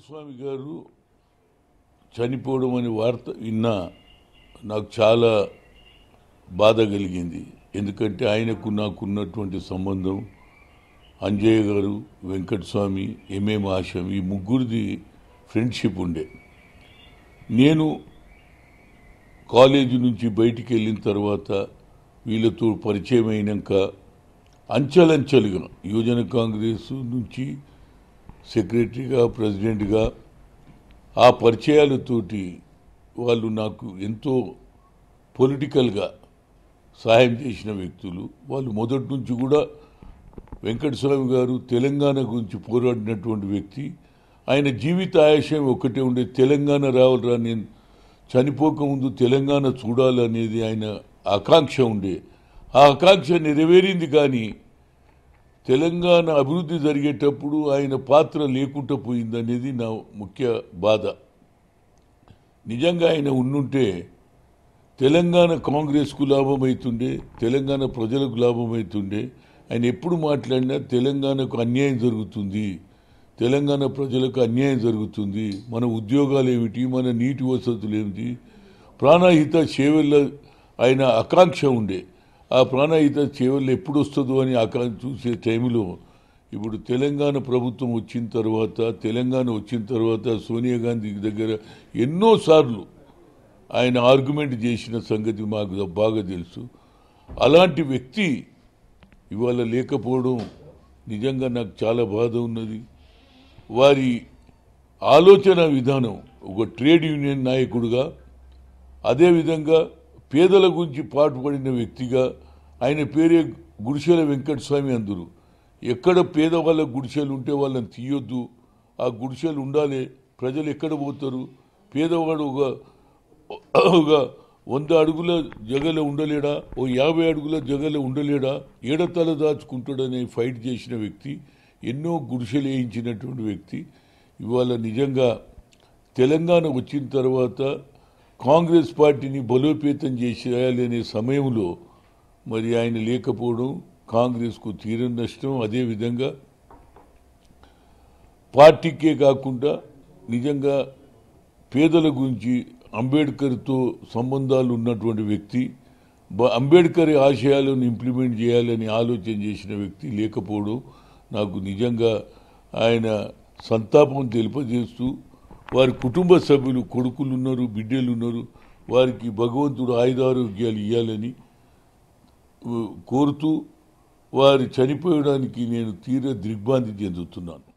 స్వామి గారు చనిపోవడం అనే వార్త విన్నా నాకు చాలా బాధ కలిగింది ఎందుకంటే ఆయనకు నాకున్నటువంటి సంబంధం అంజయ్య గారు వెంకటస్వామి ఎంఎం ఆశం ఈ ముగ్గురిది ఫ్రెండ్షిప్ ఉండే నేను కాలేజీ నుంచి బయటికి వెళ్ళిన తర్వాత వీళ్ళతో పరిచయం అయినాక అంచెలంచెలుగా యువజన కాంగ్రెస్ నుంచి సెక్రటరీగా ప్రెసిడెంట్గా ఆ పరిచయాలతోటి వాళ్ళు నాకు ఎంతో పొలిటికల్గా సహాయం చేసిన వ్యక్తులు వాళ్ళు మొదటి నుంచి కూడా వెంకటస్వామి గారు తెలంగాణ గురించి పోరాడినటువంటి వ్యక్తి ఆయన జీవిత ఆశయం ఒకటే ఉండే తెలంగాణ రావాలరా నేను చనిపోకముందు తెలంగాణ చూడాలనేది ఆయన ఆకాంక్ష ఉండే ఆ ఆకాంక్ష నెరవేరింది కానీ తెలంగాణ అభివృద్ధి జరిగేటప్పుడు ఆయన పాత్ర లేకుండా పోయిందనేది నా ముఖ్య బాధ నిజంగా ఆయన ఉండుంటే తెలంగాణ కాంగ్రెస్కు లాభం అవుతుండే తెలంగాణ ప్రజలకు లాభం అవుతుండే ఆయన ఎప్పుడు మాట్లాడినా తెలంగాణకు అన్యాయం జరుగుతుంది తెలంగాణ ప్రజలకు అన్యాయం జరుగుతుంది మన ఉద్యోగాలు ఏమిటి మన నీటి వసతులు ఏమిటి ప్రాణహిత సేవల ఆయన ఆకాంక్ష ఉండే ఆ ప్రాణహిత సేవలు ఎప్పుడు వస్తుందో అని ఆకాంక్ష చూసే టైంలో ఇప్పుడు తెలంగాణ ప్రభుత్వం వచ్చిన తర్వాత తెలంగాణ వచ్చిన తర్వాత సోనియా గాంధీ దగ్గర ఎన్నోసార్లు ఆయన ఆర్గ్యుమెంట్ చేసిన సంగతి మాకు బాగా తెలుసు అలాంటి వ్యక్తి ఇవాళ లేకపోవడం నిజంగా నాకు చాలా బాధ ఉన్నది వారి ఆలోచన విధానం ఒక ట్రేడ్ యూనియన్ నాయకుడుగా అదేవిధంగా పేదల గురించి పాటుపడిన వ్యక్తిగా ఆయన పేరే గుడిసెల వెంకటస్వామి అందరు ఎక్కడ పేదవాళ్ళ గుడిసెలు ఉంటే వాళ్ళని తీయొద్దు ఆ గుడిసెలు ఉండాలి ప్రజలు ఎక్కడ పోతారు పేదవాడు ఒక ఒక వంద అడుగుల జగల ఉండలేడా ఓ యాభై అడుగుల జగల ఉండలేడా ఏడతల దాచుకుంటాడనే ఫైట్ చేసిన వ్యక్తి ఎన్నో గుడిసెలు వేయించినటువంటి వ్యక్తి ఇవాళ నిజంగా తెలంగాణ వచ్చిన తర్వాత కాంగ్రెస్ పార్టీని బలోపేతం చేసేయాలి అనే సమయంలో మరి ఆయన లేకపోవడం కాంగ్రెస్కు తీరని నష్టం అదేవిధంగా పార్టీకే కాకుండా నిజంగా పేదల గురించి అంబేద్కర్తో సంబంధాలు ఉన్నటువంటి వ్యక్తి బ- అంబేద్కర్ ఆశయాలను ఇంప్లిమెంట్ చేయాలని ఆలోచన చేసిన వ్యక్తి లేకపోవడం నాకు నిజంగా ఆయన సంతాపం తెలియజేస్తూ వారి కుటుంబ సభ్యులు కొడుకులు ఉన్నారు బిడ్డలు ఉన్నారు వారికి భగవంతుడు ఆయుధారోగ్యాలు ఇవ్వాలని ఉ, కోరుతూ వారి చనిపోయడానికి నేను తీవ్ర దిగ్భ్రాంతి చెందుతున్నాను